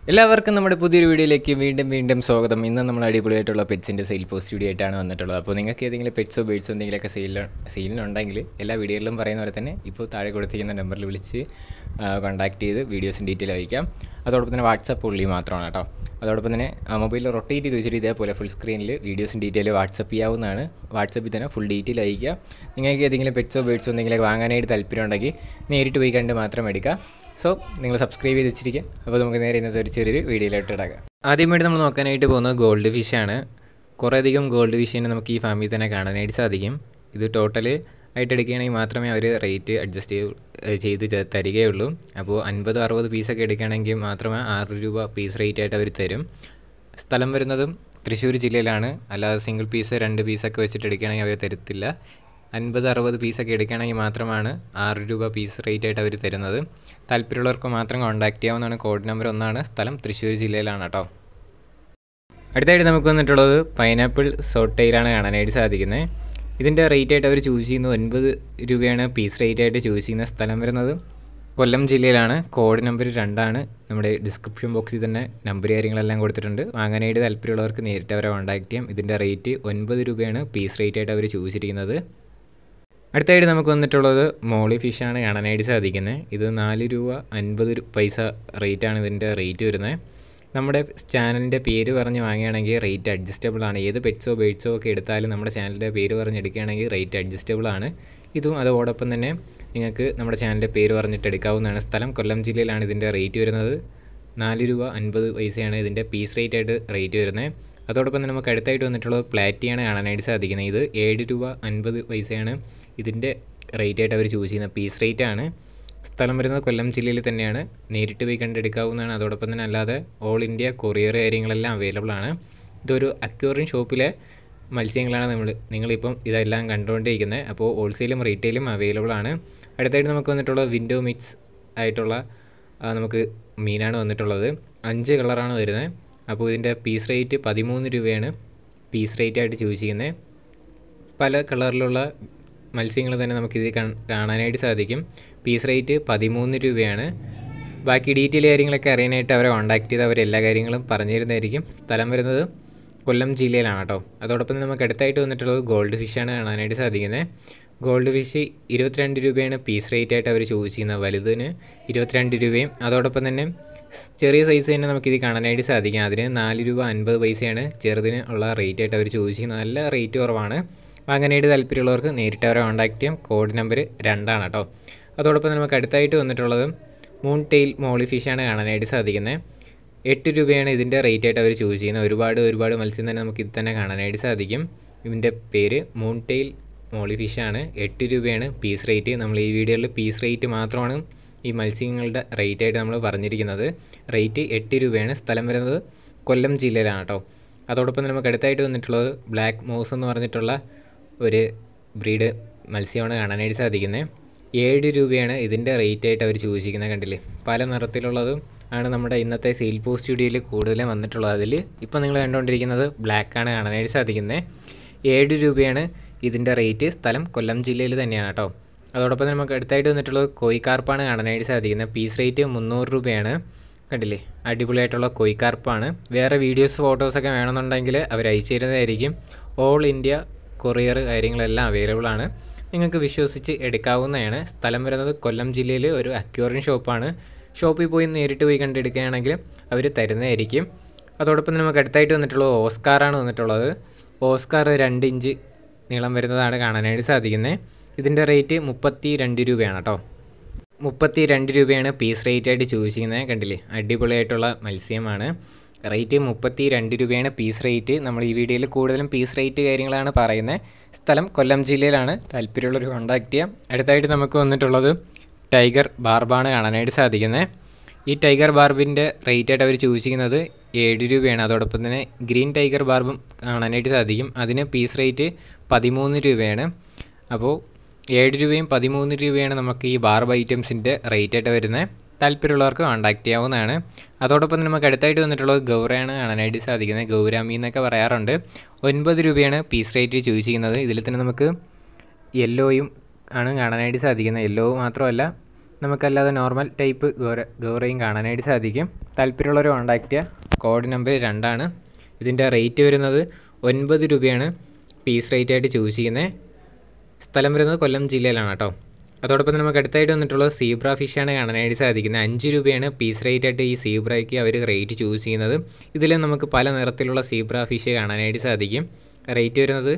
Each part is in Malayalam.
എല്ലാവർക്കും നമ്മുടെ പുതിയൊരു വീഡിയോയിലേക്ക് വീണ്ടും വീണ്ടും സ്വാഗതം ഇന്ന് നമ്മൾ അടിപൊളിയായിട്ടുള്ള പെറ്റ്സിൻ്റെ സെയിൽ പോസ്റ്റ് വീഡിയോ ആയിട്ടാണ് വന്നിട്ടുള്ളത് അപ്പോൾ നിങ്ങൾക്ക് ഏതെങ്കിലും പെറ്റ്സോ ബേഡ്സോ എന്തെങ്കിലുമൊക്കെ സെയിൽ സെയിലിനുണ്ടെങ്കിൽ എല്ലാ വീഡിയോയിലും പറയുന്ന പോലെ തന്നെ ഇപ്പോൾ താഴെ കൊടുത്തിരിക്കുന്ന നമ്പറിൽ വിളിച്ച് കോൺടാക്ട് ചെയ്ത് വീഡിയോസിൻ്റെ ഡീറ്റെയിൽ അയക്കാം അതോടൊപ്പം തന്നെ വാട്സപ്പ് ഉള്ളി മാത്രമാണ് കേട്ടോ അതോടൊപ്പം തന്നെ മൊബൈലിൽ റൊട്ടേറ്റ് ചെയ്ത് വെച്ചിട്ട് ഇതേപോലെ ഫുൾ സ്ക്രീനിൽ വീഡിയോസിൻ്റെ ഡീറ്റെയിൽ വാട്സപ്പ് ചെയ്യാവുന്നതാണ് വാട്സപ്പിൽ തന്നെ ഫുൾ ഡീറ്റെയിൽ അയക്കുക നിങ്ങൾക്ക് ഏതെങ്കിലും പെറ്റ്സോ ബേഡ്സോ എന്തെങ്കിലും വാങ്ങാനായിട്ട് താല്പര്യം ഉണ്ടെങ്കിൽ നേരിട്ട് പോയി കണ്ട് മാത്രം എടുക്കുക സോ നിങ്ങൾ സബ്സ്ക്രൈബ് ചെയ്ത് വെച്ചിരിക്കുക അപ്പോൾ നമുക്ക് നേരെ ഇന്നത്തെ ഒരു ചെറിയൊരു വീഡിയോയിലോട്ട് ഇടാക്കാം ആദ്യമായിട്ട് നമ്മൾ നോക്കാനായിട്ട് പോകുന്നത് ഗോൾഡ് ഫിഷാണ് കുറേയധികം ഗോൾഡ് ഫിഷിനെ നമുക്ക് ഈ ഫാമിൽ തന്നെ കാണാനായിട്ട് സാധിക്കും ഇത് ടോട്ടൽ ആയിട്ട് എടുക്കുകയാണെങ്കിൽ മാത്രമേ അവർ റേറ്റ് അഡ്ജസ്റ്റ് ചെയ്ത് ത- തരികയുള്ളൂ അപ്പോൾ അൻപത് അറുപത് പീസൊക്കെ എടുക്കുകയാണെങ്കിൽ മാത്രമേ ആറ് രൂപ പീസ് റേറ്റ് ആയിട്ട് അവർ തരും സ്ഥലം വരുന്നതും തൃശ്ശൂർ ജില്ലയിലാണ് അല്ലാതെ സിംഗിൾ പീസ് രണ്ട് പീസൊക്കെ വെച്ചിട്ട് എടുക്കുകയാണെങ്കിൽ അവർ തരത്തില്ല അൻപത് അറുപത് പീസൊക്കെ എടുക്കുകയാണെങ്കിൽ മാത്രമാണ് ആറ് രൂപ പീസ് റേറ്റ് ആയിട്ട് അവർ തരുന്നത് താല്പര്യമുള്ളവർക്ക് മാത്രം കോൺടാക്ട് ചെയ്യാവുന്നതാണ് കോഡ് നമ്പർ ഒന്നാണ് സ്ഥലം തൃശ്ശൂർ ജില്ലയിലാണ് കേട്ടോ അടുത്തായിട്ട് നമുക്ക് വന്നിട്ടുള്ളത് പൈനാപ്പിൾ സോട്ടയിലാണ് കാണാനായിട്ട് സാധിക്കുന്നത് ഇതിൻ്റെ റേറ്റ് ആയിട്ട് അവർ ചൂസ് ചെയ്യുന്നത് ഒൻപത് രൂപയാണ് പീസ് റേറ്റ് ആയിട്ട് ചൂസ് ചെയ്യുന്ന സ്ഥലം വരുന്നത് കൊല്ലം ജില്ലയിലാണ് കോഡ് നമ്പർ രണ്ടാണ് നമ്മുടെ ഡിസ്ക്രിപ്ഷൻ ബോക്സിൽ തന്നെ നമ്പർ കാര്യങ്ങളെല്ലാം കൊടുത്തിട്ടുണ്ട് വാങ്ങാനായിട്ട് താല്പര്യമുള്ളവർക്ക് നേരിട്ട് അവരെ കോൺടാക്ട് ചെയ്യാം ഇതിൻ്റെ റേറ്റ് ഒൻപത് രൂപയാണ് പീസ് റേറ്റ് ആയിട്ട് അവർ ചൂസ് ചെയ്തിരിക്കുന്നത് അടുത്തായിട്ട് നമുക്ക് വന്നിട്ടുള്ളത് മോളി ഫിഷാണ് കാണാനായിട്ട് സാധിക്കുന്നത് ഇത് നാല് രൂപ അൻപത് രു- പൈസ റേറ്റാണ് ഇതിൻ്റെ റേറ്റ് വരുന്നത് നമ്മുടെ ചാനലിൻ്റെ പേര് പറഞ്ഞ് വാങ്ങുകയാണെങ്കിൽ റേറ്റ് അഡ്ജസ്റ്റബിൾ ആണ് ഏത് പെറ്റ്സോ ബേഡ്സോ ഒക്കെ എടുത്താലും നമ്മുടെ ചാനലിൻ്റെ പേര് പറഞ്ഞ് എടുക്കുകയാണെങ്കിൽ റേറ്റ് അഡ്ജസ്റ്റബിൾ ആണ് ഇതും അതോടൊപ്പം തന്നെ നിങ്ങൾക്ക് നമ്മുടെ ചാനലിൻ്റെ പേര് പറഞ്ഞിട്ട് എടുക്കാവുന്നതാണ് സ്ഥലം കൊല്ലം ജില്ലയിലാണ് ഇതിൻ്റെ റേറ്റ് വരുന്നത് നാല് രൂപ അൻപത് പൈസയാണ് ഇതിൻ്റെ പീസ് റേറ്റ് ആയിട്ട് റേറ്റ് വരുന്നത് അതോടൊപ്പം തന്നെ നമുക്ക് അടുത്തായിട്ട് വന്നിട്ടുള്ളത് പ്ലാറ്റിയാണ് കാണാനായിട്ട് സാധിക്കുന്നത് ഇത് ഏഴ് രൂപ അൻപത് പൈസയാണ് ഇതിൻ്റെ റേറ്റ് ആയിട്ട് അവർ ചൂസ് ചെയ്യുന്ന പീസ് റേറ്റ് ആണ് സ്ഥലം വരുന്നത് കൊല്ലം ജില്ലയിൽ തന്നെയാണ് നേരിട്ട് പോയി കണ്ടെടുക്കാവുന്നതാണ് അതോടൊപ്പം തന്നെ അല്ലാതെ ഓൾ ഇന്ത്യ കൊറിയർ കാര്യങ്ങളെല്ലാം അവൈലബിൾ ആണ് ഇതൊരു അക്വേറിയം ഷോപ്പിലെ മത്സ്യങ്ങളാണ് നമ്മൾ നിങ്ങളിപ്പം ഇതെല്ലാം കണ്ടുകൊണ്ടിരിക്കുന്നത് അപ്പോൾ ഹോൾസെയിലും റീറ്റെയിലും അവൈലബിൾ ആണ് അടുത്തായിട്ട് നമുക്ക് വന്നിട്ടുള്ള വിൻഡോ മിക്സ് ആയിട്ടുള്ള ആ, നമുക്ക് മീനാണ് വന്നിട്ടുള്ളത് അഞ്ച് കളറാണ് വരുന്നത് അപ്പോൾ ഇതിൻ്റെ പീസ് റേറ്റ് പതിമൂന്ന് രൂപയാണ് പീസ് റേറ്റ് ആയിട്ട് ചൂസ് ചെയ്യുന്നത് പല കളറിലുള്ള മത്സ്യങ്ങൾ തന്നെ നമുക്കിത് കാണ്- കാണാനായിട്ട് സാധിക്കും പീസ് റേറ്റ് പതിമൂന്ന് രൂപയാണ് ബാക്കി ഡീറ്റെയിൽ കാര്യങ്ങളൊക്കെ അറിയാനായിട്ട് അവരെ കോൺടാക്ട് ചെയ്ത് അവർ എല്ലാ കാര്യങ്ങളും പറഞ്ഞു തരുന്നതായിരിക്കും സ്ഥലം വരുന്നത് കൊല്ലം ജില്ലയിലാണ് കേട്ടോ അതോടൊപ്പം തന്നെ നമുക്ക് അടുത്തായിട്ട് വന്നിട്ടുള്ളത് ഗോൾഡ് ഫിഷാണ് കാണാനായിട്ട് സാധിക്കുന്നത് ഗോൾഡ് ഫിഷ് ഇരുപത്തിരണ്ട് രൂപയാണ് പീസ് റേറ്റ് ആയിട്ട് അവർ ചൂസ് ചെയ്യുന്നത് വലുതിന് ഇരുപത്തിരണ്ട് രൂപയും അതോടൊപ്പം തന്നെ സ് ചെറിയ സൈസ് തന്നെ നമുക്കിത് കാണാനായിട്ട് സാധിക്കും അതിന് നാല് രൂപ അൻപത് പൈസയാണ് ചെറുതിന് ഉള്ള റേറ്റ് ആയിട്ട് അവർ ചോദിച്ച് ചെയ്യുന്നത് നല്ല റേറ്റ് കുറവാണ് വാങ്ങാനായിട്ട് താല്പര്യമുള്ളവർക്ക് നേരിട്ട് അവരെ കോൺടാക്ട് ചെയ്യാം കോഡ് നമ്പർ രണ്ടാണ് കേട്ടോ അതോടൊപ്പം നമുക്ക് അടുത്തായിട്ട് വന്നിട്ടുള്ളത് മൂൺ ടെയിൽ മോളി ഫിഷാണ് കാണാനായിട്ട് സാധിക്കുന്നത് എട്ട് രൂപയാണ് ഇതിൻ്റെ റേറ്റ് ആയിട്ട് അവർ ചൂസ് ചെയ്യുന്നത് ഒരുപാട് ഒരുപാട് മത്സ്യം തന്നെ നമുക്ക് ഇത് തന്നെ കാണാനായിട്ട് സാധിക്കും ഇതിൻ്റെ പേര് മൂൺ ടെയിൽ മോളി ഫിഷാണ് എട്ട് രൂപയാണ് പീസ് റേറ്റ് നമ്മൾ ഈ വീഡിയോയിൽ പീസ് റേറ്റ് മാത്രമാണ് ഈ മത്സ്യങ്ങളുടെ റേറ്റ് ആയിട്ട് നമ്മൾ പറഞ്ഞിരിക്കുന്നത് റേറ്റ് എട്ട് രൂപയാണ് സ്ഥലം വരുന്നത് കൊല്ലം ജില്ലയിലാണ് കേട്ടോ അതോടൊപ്പം തന്നെ നമുക്ക് അടുത്തായിട്ട് വന്നിട്ടുള്ളത് ബ്ലാക്ക് മോസ് എന്ന് പറഞ്ഞിട്ടുള്ള ഒരു ബ്രീഡ് മത്സ്യമാണ് കാണാനായിട്ട് സാധിക്കുന്നത് ഏഴ് രൂപയാണ് ഇതിൻ്റെ റേറ്റ് ആയിട്ട് അവർ ചോദിച്ചിരിക്കുന്നത് കണ്ടില്ലേ പല നിറത്തിലുള്ളതും ആണ് നമ്മുടെ ഇന്നത്തെ സെയിൽ പോസ്റ്റ് വീഡിയോയിൽ കൂടുതലും വന്നിട്ടുള്ളത് അതിൽ ഇപ്പോൾ നിങ്ങൾ കണ്ടുകൊണ്ടിരിക്കുന്നത് ബ്ലാക്കാണ് കാണാനായിട്ട് സാധിക്കുന്നത് ഏഴ് രൂപയാണ് ഇതിൻ്റെ റേറ്റ് സ്ഥലം കൊല്ലം ജില്ലയിൽ തന്നെയാണ് കേട്ടോ അതോടൊപ്പം തന്നെ നമുക്ക് അടുത്തായിട്ട് വന്നിട്ടുള്ളത് കോയിക്കാർപ്പാണ് കാണാനായിട്ട് സാധിക്കുന്നത് പീസ് റേറ്റ് മുന്നൂറ് രൂപയാണ് കണ്ടില്ലേ അടിപൊളിയായിട്ടുള്ള കോയിക്കാർപ്പാണ് വേറെ വീഡിയോസ് ഫോട്ടോസൊക്കെ വേണമെന്നുണ്ടെങ്കിൽ അവർ അയച്ചു തരുന്നതായിരിക്കും ഓൾ ഇന്ത്യ കൊറിയർ കാര്യങ്ങളെല്ലാം അവൈലബിൾ ആണ് നിങ്ങൾക്ക് വിശ്വസിച്ച് എടുക്കാവുന്നതാണ് സ്ഥലം വരുന്നത് കൊല്ലം ജില്ലയിൽ ഒരു അക്യൂറിയം ഷോപ്പാണ് ഷോപ്പിൽ പോയി നേരിട്ട് പോയി കണ്ടെടുക്കുകയാണെങ്കിൽ അവർ തരുന്നതായിരിക്കും അതോടൊപ്പം തന്നെ നമുക്ക് അടുത്തായിട്ട് വന്നിട്ടുള്ളത് ഓസ്കാറാണ് വന്നിട്ടുള്ളത് ഓസ്കാർ രണ്ട് ഇഞ്ച് നീളം വരുന്നതാണ് കാണാനായിട്ട് സാധിക്കുന്നത് ഇതിൻ്റെ റേറ്റ് മുപ്പത്തി രണ്ട് രൂപയാണ് കേട്ടോ മുപ്പത്തി രണ്ട് രൂപയാണ് പീസ് റേറ്റ് ആയിട്ട് ചൂസ് ചെയ്യുന്നത് കണ്ടില്ലേ അടിപൊളിയായിട്ടുള്ള മത്സ്യമാണ് റേറ്റ് മുപ്പത്തി രണ്ട് രൂപയാണ് പീസ് റേറ്റ് നമ്മൾ ഈ വീഡിയോയിൽ കൂടുതലും പീസ് റേറ്റ് കാര്യങ്ങളാണ് പറയുന്നത് സ്ഥലം കൊല്ലം ജില്ലയിലാണ് താല്പര്യമുള്ളവർ കോൺടാക്ട് ചെയ്യാം അടുത്തായിട്ട് നമുക്ക് വന്നിട്ടുള്ളത് ടൈഗർ ബാർബാണ് കാണാനായിട്ട് സാധിക്കുന്നത് ഈ ടൈഗർ ബാർബിൻ്റെ റേറ്റ് ആയിട്ട് അവർ ചൂസ് ചെയ്യുന്നത് ഏഴ് രൂപയാണ് അതോടൊപ്പം തന്നെ ഗ്രീൻ ടൈഗർ ബാർബും കാണാനായിട്ട് സാധിക്കും അതിന് പീസ് റേറ്റ് പതിമൂന്ന് രൂപയാണ് അപ്പോൾ ഏഴ് രൂപയും പതിമൂന്ന് രൂപയാണ് നമുക്ക് ഈ ബാർബ് ഐറ്റംസിൻ്റെ റേറ്റ് ആയിട്ട് വരുന്നത് താല്പര്യമുള്ളവർക്ക് കോൺടാക്ട് ചെയ്യാവുന്നതാണ് അതോടൊപ്പം തന്നെ നമുക്ക് അടുത്തായിട്ട് വന്നിട്ടുള്ളത് ഗൗരയാണ് കാണാനായിട്ട് സാധിക്കുന്നത് ഗൗരാമി എന്നൊക്കെ പറയാറുണ്ട് ഒൻപത് രൂപയാണ് പീസ് റേറ്റ് ചൂസ് ചെയ്യുന്നത് ഇതിൽ തന്നെ നമുക്ക് യെല്ലോയും ആണ് കാണാനായിട്ട് സാധിക്കുന്നത് യെല്ലോ മാത്രമല്ല നമുക്കല്ലാതെ നോർമൽ ടൈപ്പ് ഗോര ഗോറയും കാണാനായിട്ട് സാധിക്കും താല്പര്യമുള്ളവർ കോൺടാക്റ്റ് ചെയ്യുക കോഡ് നമ്പർ രണ്ടാണ് ഇതിൻ്റെ റേറ്റ് വരുന്നത് ഒൻപത് രൂപയാണ് പീസ് റേറ്റ് ആയിട്ട് ചൂസ് ചെയ്യുന്നത് സ്ഥലം വരുന്നത് കൊല്ലം ജില്ലയിലാണ് കേട്ടോ അതോടൊപ്പം തന്നെ നമുക്ക് അടുത്തായിട്ട് വന്നിട്ടുള്ളത് സീബ്ര ഫിഷാണ് കാണാനായിട്ട് സാധിക്കുന്നത് അഞ്ച് രൂപയാണ് പീസ് റേറ്റ് ആയിട്ട് ഈ സീബ്രയ്ക്ക് അവർ റേറ്റ് ചൂസ് ചെയ്യുന്നത് ഇതിൽ നമുക്ക് പല നിറത്തിലുള്ള സീബ്ര ഫിഷ് കാണാനായിട്ട് സാധിക്കും റേറ്റ് വരുന്നത്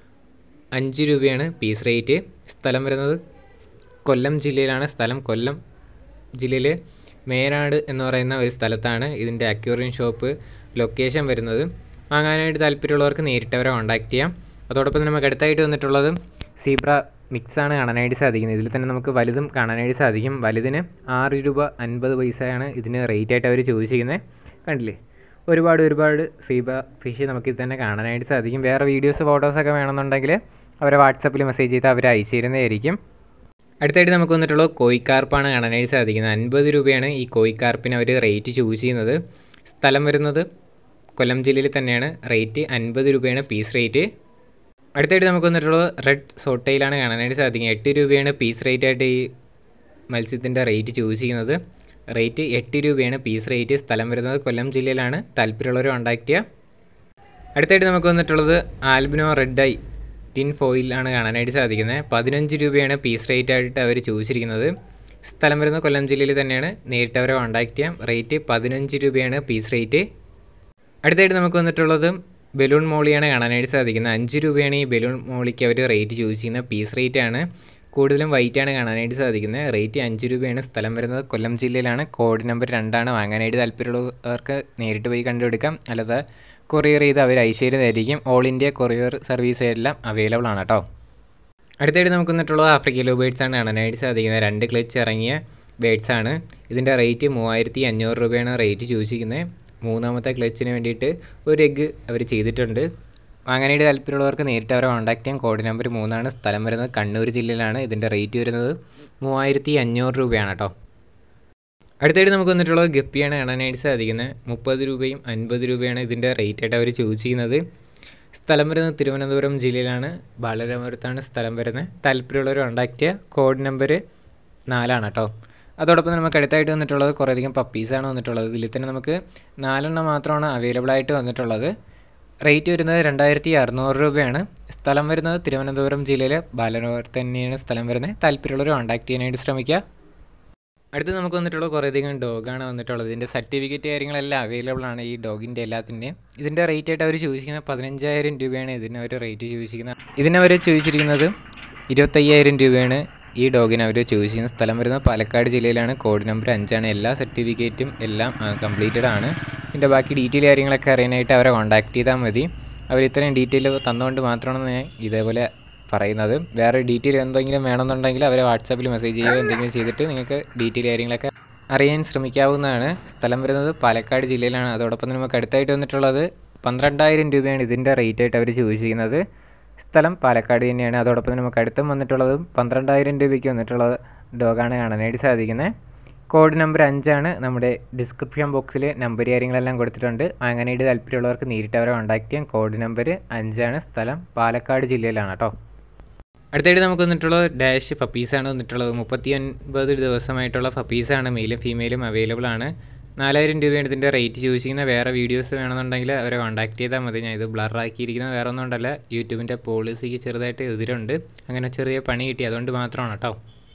അഞ്ച് രൂപയാണ് പീസ് റേറ്റ് സ്ഥലം വരുന്നത് കൊല്ലം ജില്ലയിലാണ് സ്ഥലം കൊല്ലം ജില്ലയിൽ മേനാട് എന്ന് പറയുന്ന ഒരു സ്ഥലത്താണ് ഇതിൻ്റെ അക്യൂറിയം ഷോപ്പ് ലൊക്കേഷൻ വരുന്നത് വാങ്ങാനായിട്ട് താല്പര്യമുള്ളവർക്ക് നേരിട്ട് അവരെ കോൺടാക്റ്റ് ചെയ്യാം അതോടൊപ്പം തന്നെ നമുക്ക് അടുത്തായിട്ട് വന്നിട്ടുള്ളത് സീബ്ര മിക്സാണ് കാണാനായിട്ട് സാധിക്കുന്നത് ഇതിൽ തന്നെ നമുക്ക് വലുതും കാണാനായിട്ട് സാധിക്കും വലുതിന് ആറ് രൂപ അൻപത് പൈസയാണ് ഇതിന് റേറ്റ് ആയിട്ട് അവർ ചോദിച്ചിരിക്കുന്നത് കണ്ടില്ലേ ഒരുപാട് ഒരുപാട് സീബ ഫിഷ് നമുക്ക് ഇത് തന്നെ കാണാനായിട്ട് സാധിക്കും വേറെ വീഡിയോസ് ഫോട്ടോസൊക്കെ വേണമെന്നുണ്ടെങ്കിൽ അവരെ വാട്സപ്പിൽ മെസ്സേജ് ചെയ്ത് അവർ അയച്ചു തരുന്നതായിരിക്കും അടുത്തായിട്ട് നമുക്ക് വന്നിട്ടുള്ളത് കോയിക്കാർപ്പാണ് കാണാനായിട്ട് സാധിക്കുന്നത് അൻപത് രൂപയാണ് ഈ കോയിക്കാർപ്പിന് അവർ റേറ്റ് ചൂസ് ചെയ്യുന്നത് സ്ഥലം വരുന്നത് കൊല്ലം ജില്ലയിൽ തന്നെയാണ് റേറ്റ് അൻപത് രൂപയാണ് പീസ് റേറ്റ് അടുത്തായിട്ട് നമുക്ക് വന്നിട്ടുള്ളത് റെഡ് സോട്ടയിലാണ് കാണാനായിട്ട് സാധിക്കുക എട്ട് രൂപയാണ് പീസ് റേറ്റ് ആയിട്ട് ഈ മത്സ്യത്തിൻ്റെ റേറ്റ് ചൂസ് ചെയ്യുന്നത് റേറ്റ് എട്ട് രൂപയാണ് പീസ് റേറ്റ് സ്ഥലം വരുന്നത് കൊല്ലം ജില്ലയിലാണ് താല്പര്യമുള്ളവർ കോൺടാക്റ്റ് ചെയ്യുക അടുത്തായിട്ട് നമുക്ക് വന്നിട്ടുള്ളത് ആൽബിനോ റെഡ് ഐ ടിൻ ഫോയിലാണ് കാണാനായിട്ട് സാധിക്കുന്നത് പതിനഞ്ച് രൂപയാണ് പീസ് റേറ്റ് ആയിട്ട് അവർ ചോദിച്ചിരിക്കുന്നത് സ്ഥലം വരുന്നത് കൊല്ലം ജില്ലയിൽ തന്നെയാണ് നേരിട്ട് അവരെ കോൺടാക്റ്റ് ചെയ്യാം റേറ്റ് പതിനഞ്ച് രൂപയാണ് പീസ് റേറ്റ് അടുത്തായിട്ട് നമുക്ക് വന്നിട്ടുള്ളത് ബലൂൺ മോളിയാണ് കാണാനായിട്ട് സാധിക്കുന്നത് അഞ്ച് രൂപയാണ് ഈ ബലൂൺ മോളിക്ക് അവർ റേറ്റ് ചൂസ് ചെയ്യുന്ന പീസ് റേറ്റ് ആണ് കൂടുതലും വൈറ്റ് ആണ് കാണാനായിട്ട് സാധിക്കുന്നത് റേറ്റ് അഞ്ച് രൂപയാണ് സ്ഥലം വരുന്നത് കൊല്ലം ജില്ലയിലാണ് കോഡ് നമ്പർ രണ്ടാണ് വാങ്ങാനായിട്ട് താല്പര്യമുള്ളവർക്ക് നേരിട്ട് പോയി കണ്ടുപിടിക്കാം അല്ലാതെ കൊറിയർ ചെയ്ത് അവർ അയച്ചു തരുന്നതായിരിക്കും ഓൾ ഇന്ത്യ കൊറിയർ സർവീസ് എല്ലാം അവൈലബിൾ ആണ് കേട്ടോ അടുത്തായിട്ട് നമുക്ക് വന്നിട്ടുള്ളത് ആഫ്രിക്കയിലോ ബേഡ്സ് ആണ് കാണാനായിട്ട് സാധിക്കുന്നത് രണ്ട് ക്ലച്ച് ഇറങ്ങിയ ബേഡ്സ് ആണ് ഇതിൻ്റെ റേറ്റ് മൂവായിരത്തി അഞ്ഞൂറ് രൂപയാണ് റേറ്റ് ചോദിച്ചിരിക്കുന്നത് മൂന്നാമത്തെ ക്ലച്ചിന് വേണ്ടിയിട്ട് ഒരു എഗ്ഗ് അവർ ചെയ്തിട്ടുണ്ട് വാങ്ങാനായിട്ട് താല്പര്യമുള്ളവർക്ക് നേരിട്ട് അവരെ കോൺടാക്ട് ചെയ്യാം കോഡ് നമ്പർ മൂന്നാണ് സ്ഥലം വരുന്നത് കണ്ണൂർ ജില്ലയിലാണ് ഇതിൻ്റെ റേറ്റ് വരുന്നത് മൂവായിരത്തി അഞ്ഞൂറ് രൂപയാണ് കേട്ടോ അടുത്തായിട്ട് നമുക്ക് വന്നിട്ടുള്ളത് ഗപ്പിയാണ് കാണാനായിട്ട് സാധിക്കുന്നത് മുപ്പത് രൂപയും അൻപത് രൂപയാണ് ഇതിൻ്റെ റേറ്റ് ആയിട്ട് അവർ ചൂസ് ചെയ്യുന്നത് സ്ഥലം വരുന്നത് തിരുവനന്തപുരം ജില്ലയിലാണ് ബാലരാമപുരത്താണ് സ്ഥലം വരുന്നത് താല്പര്യമുള്ളവർ കോൺടാക്ട് ചെയ്യുക കോഡ് നമ്പർ നാലാണ് കേട്ടോ അതോടൊപ്പം തന്നെ നമുക്ക് അടുത്തായിട്ട് വന്നിട്ടുള്ളത് കുറേയധികം പപ്പീസാണ് വന്നിട്ടുള്ളത് ഇതിൽ തന്നെ നമുക്ക് നാലെണ്ണം മാത്രമാണ് അവൈലബിൾ ആയിട്ട് വന്നിട്ടുള്ളത് റേറ്റ് വരുന്നത് രണ്ടായിരത്തി അറുന്നൂറ് രൂപയാണ് സ്ഥലം വരുന്നത് തിരുവനന്തപുരം ജില്ലയിലെ ബാലരാമപുരത്ത് തന്നെയാണ് സ്ഥലം വരുന്നത് താല്പര്യമുള്ളവർ കോൺടാക്ട് ചെയ്യാനായിട്ട് ശ്രമിക്കുക അടുത്ത് നമുക്ക് വന്നിട്ടുള്ള കുറേയധികം ഡോഗാണ് വന്നിട്ടുള്ളത് ഇതിൻ്റെ സർട്ടിഫിക്കറ്റ് കാര്യങ്ങളെല്ലാം അവൈലബിൾ ആണ് ഈ ഡോഗിൻ്റെ എല്ലാത്തിൻ്റെയും ഇതിൻ്റെ റേറ്റ് ആയിട്ട് അവർ ചോദിക്കുന്നത് പതിനഞ്ചായിരം രൂപയാണ് ഇതിന് അവർ റേറ്റ് ചോദിച്ചിരിക്കുന്നത് ഇതിനവർ ചോദിച്ചിരിക്കുന്നത് ഇരുപത്തയ്യായിരം രൂപയാണ് ഈ ഡോഗിന് അവർ ചോദിച്ചിരിക്കുന്ന സ്ഥലം വരുന്നത് പാലക്കാട് ജില്ലയിലാണ് കോഡ് നമ്പർ അഞ്ചാണ് എല്ലാ സർട്ടിഫിക്കറ്റും എല്ലാം കംപ്ലീറ്റഡ് ആണ് ഇതിൻ്റെ ബാക്കി ഡീറ്റെയിൽ കാര്യങ്ങളൊക്കെ അറിയാനായിട്ട് അവരെ കോൺടാക്ട് ചെയ്താൽ മതി അവർ ഇത്രയും ഡീറ്റെയിൽ തന്നുകൊണ്ട് മാത്രമാണ് ഞാൻ ഇതേപോലെ പറയുന്നത് വേറെ ഡീറ്റെയിൽ എന്തെങ്കിലും വേണമെന്നുണ്ടെങ്കിൽ അവരെ വാട്സാപ്പിൽ മെസ്സേജ് ചെയ്യുകയോ എന്തെങ്കിലും ചെയ്തിട്ട് നിങ്ങൾക്ക് ഡീറ്റെയിൽ കാര്യങ്ങളൊക്കെ അറിയാൻ ശ്രമിക്കാവുന്നതാണ് സ്ഥലം വരുന്നത് പാലക്കാട് ജില്ലയിലാണ് അതോടൊപ്പം തന്നെ നമുക്ക് അടുത്തായിട്ട് വന്നിട്ടുള്ളത് പന്ത്രണ്ടായിരം രൂപയാണ് ഇതിൻ്റെ റേറ്റ് ആയിട്ട് അവർ ചോദിച്ചിരിക്കുന്നത് സ്ഥലം പാലക്കാട് തന്നെയാണ് അതോടൊപ്പം തന്നെ നമുക്ക് അടുത്തും വന്നിട്ടുള്ളതും പന്ത്രണ്ടായിരം രൂപയ്ക്ക് വന്നിട്ടുള്ളത് ഡോഗാണ് കാണാനായിട്ട് സാധിക്കുന്നത് കോഡ് നമ്പർ അഞ്ചാണ് നമ്മുടെ ഡിസ്ക്രിപ്ഷൻ ബോക്സിൽ നമ്പർ കാര്യങ്ങളെല്ലാം കൊടുത്തിട്ടുണ്ട് അങ്ങനെയായിട്ട് താല്പര്യമുള്ളവർക്ക് നേരിട്ട് അവരെ കോൺടാക്ട് ചെയ്യാം കോഡ് നമ്പർ അഞ്ചാണ് സ്ഥലം പാലക്കാട് ജില്ലയിലാണ് കേട്ടോ അടുത്തായിട്ട് നമുക്ക് വന്നിട്ടുള്ളത് ഡാഷ് പപ്പീസാണ് വന്നിട്ടുള്ളത് മുപ്പത്തി ഒൻപത് ദിവസമായിട്ടുള്ള പപ്പീസാണ് മെയിലും ഫീമെയിലും അവൈലബിൾ ആണ് നാലായിരം രൂപയാണ് ഇതിൻ്റെ റേറ്റ് ചോദിച്ചിരിക്കുന്ന വേറെ വീഡിയോസ് വേണമെന്നുണ്ടെങ്കിൽ അവരെ കോൺടാക്ട് ചെയ്താൽ മതി ഞാൻ ഇത് ബ്ലറാക്കിയിരിക്കുന്നത് വേറെ ഒന്നും ഉണ്ടല്ല യൂട്യൂബിൻ്റെ പോളിസിക്ക് ചെറുതായിട്ട് എതിരുണ്ട് അങ്ങനെ ചെറിയ പണി കിട്ടി അതുകൊണ്ട് മാത്രമാണ് കേട്ടോ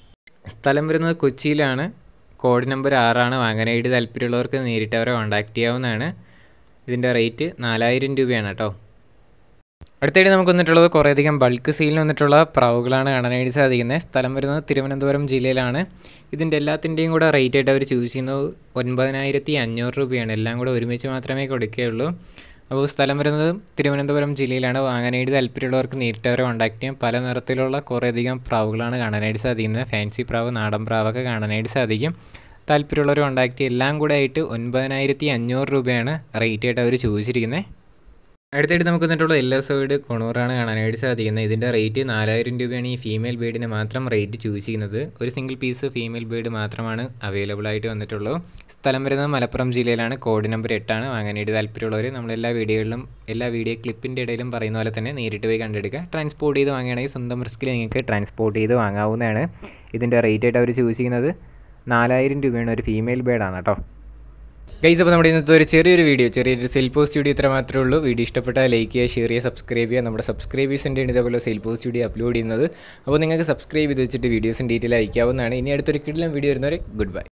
സ്ഥലം വരുന്നത് കൊച്ചിയിലാണ് കോഡ് നമ്പർ ആറാണ് വാങ്ങാനായിട്ട് താല്പര്യമുള്ളവർക്ക് നേരിട്ട് അവരെ കോൺടാക്ട് ചെയ്യാവുന്നതാണ് ഇതിൻ്റെ റേറ്റ് നാലായിരം രൂപയാണ് കേട്ടോ അടുത്തായിട്ട് നമുക്ക് വന്നിട്ടുള്ളത് കുറേയധികം ബൾക്ക് സെയിലിന് വന്നിട്ടുള്ള പ്രാവുകളാണ് കാണാനായിട്ട് സാധിക്കുന്നത് സ്ഥലം വരുന്നത് തിരുവനന്തപുരം ജില്ലയിലാണ് ഇതിൻ്റെ എല്ലാത്തിൻ്റെയും കൂടെ റേറ്റ് ആയിട്ട് അവർ ചൂസ് ചെയ്യുന്നത് ഒൻപതിനായിരത്തി അഞ്ഞൂറ് രൂപയാണ് എല്ലാം കൂടെ ഒരുമിച്ച് മാത്രമേ കൊടുക്കുകയുള്ളൂ അപ്പോൾ സ്ഥലം വരുന്നത് തിരുവനന്തപുരം ജില്ലയിലാണ് വാങ്ങാനായിട്ട് താല്പര്യമുള്ളവർക്ക് നേരിട്ട് അവരെ കോൺടാക്ട് ചെയ്യാം പല നിറത്തിലുള്ള കുറേയധികം പ്രാവുകളാണ് കാണാനായിട്ട് സാധിക്കുന്നത് ഫാൻസി പ്രാവ് നാടൻ പ്രാവൊക്കെ കാണാനായിട്ട് സാധിക്കും താല്പര്യമുള്ളവർ കോൺടാക്ട് ചെയ്യും എല്ലാം കൂടെ ആയിട്ട് ഒൻപതിനായിരത്തി അഞ്ഞൂറ് രൂപയാണ് റേറ്റ് ആയിട്ട് അവർ ചോദിച്ചിരിക്കുന്നത് അടുത്തായിട്ട് നമുക്ക് വന്നിട്ടുള്ള യെല്ലോ സൈഡ് കൊണൂറാണ് കാണാനായിട്ട് സാധിക്കുന്നത് ഇതിൻ്റെ റേറ്റ് നാലായിരം രൂപയാണ് ഈ ഫീമെയിൽ ബേഡിന് മാത്രം റേറ്റ് ചൂസ് ചെയ്യുന്നത് ഒരു സിംഗിൾ പീസ് ഫീമെയിൽ ബേഡ് മാത്രമാണ് അവൈലബിൾ ആയിട്ട് വന്നിട്ടുള്ളൂ സ്ഥലം വരുന്നത് മലപ്പുറം ജില്ലയിലാണ് കോഡ് നമ്പർ എട്ടാണ് വാങ്ങാനായിട്ട് താല്പര്യമുള്ളവർ നമ്മളെല്ലാ വീഡിയോകളിലും എല്ലാ വീഡിയോ ക്ലിപ്പിൻ്റെ ഇടയിലും പറയുന്ന പോലെ തന്നെ നേരിട്ട് പോയി കണ്ടെടുക്കുക ട്രാൻസ്പോർട്ട് ചെയ്ത് വാങ്ങുകയാണെങ്കിൽ സ്വന്തം റിസ്കിൽ നിങ്ങൾക്ക് ട്രാൻസ്പോർട്ട് ചെയ്ത് വാങ്ങാവുന്നതാണ് ഇതിൻ്റെ റേറ്റ് ആയിട്ട് അവർ ചൂസ് ചെയ്യുന്നത് നാലായിരം രൂപയാണ് ഒരു ഫീമെയിൽ ബേഡാണ് കേട്ടോ ഗൈസ് അപ്പോൾ നമ്മുടെ ഇന്നത്തെ ഒരു ചെറിയൊരു വീഡിയോ ചെറിയൊരു സെൽ പോസ്റ്റ് വീഡിയോ ഇത്ര മാത്രമേ ഉള്ളൂ വീഡിയോ ഇഷ്ടപ്പെട്ടാൽ ലൈക്ക് ചെയ്യുക ഷെയർ ചെയ്യുക സബ്സ്ക്രൈബ് ചെയ്യുക നമ്മുടെ സബ്സ്ക്രൈബേഴ്സിൻ്റെ ഇതേപോലെ സെൽ പോസ്റ്റ് വീഡിയോ അപ്ലോഡ് ചെയ്യുന്നത് അപ്പോൾ നിങ്ങൾക്ക് സബ്സ്ക്രൈബ് ചെയ്ത് വെച്ചിട്ട് വീഡിയോസും ഡീറ്റെയിൽ അയക്കാവുന്നതാണ് ഇനി അടുത്തൊരു കിടിലം വീഡിയോ വരുന്നവരെ ഗുഡ് ബൈ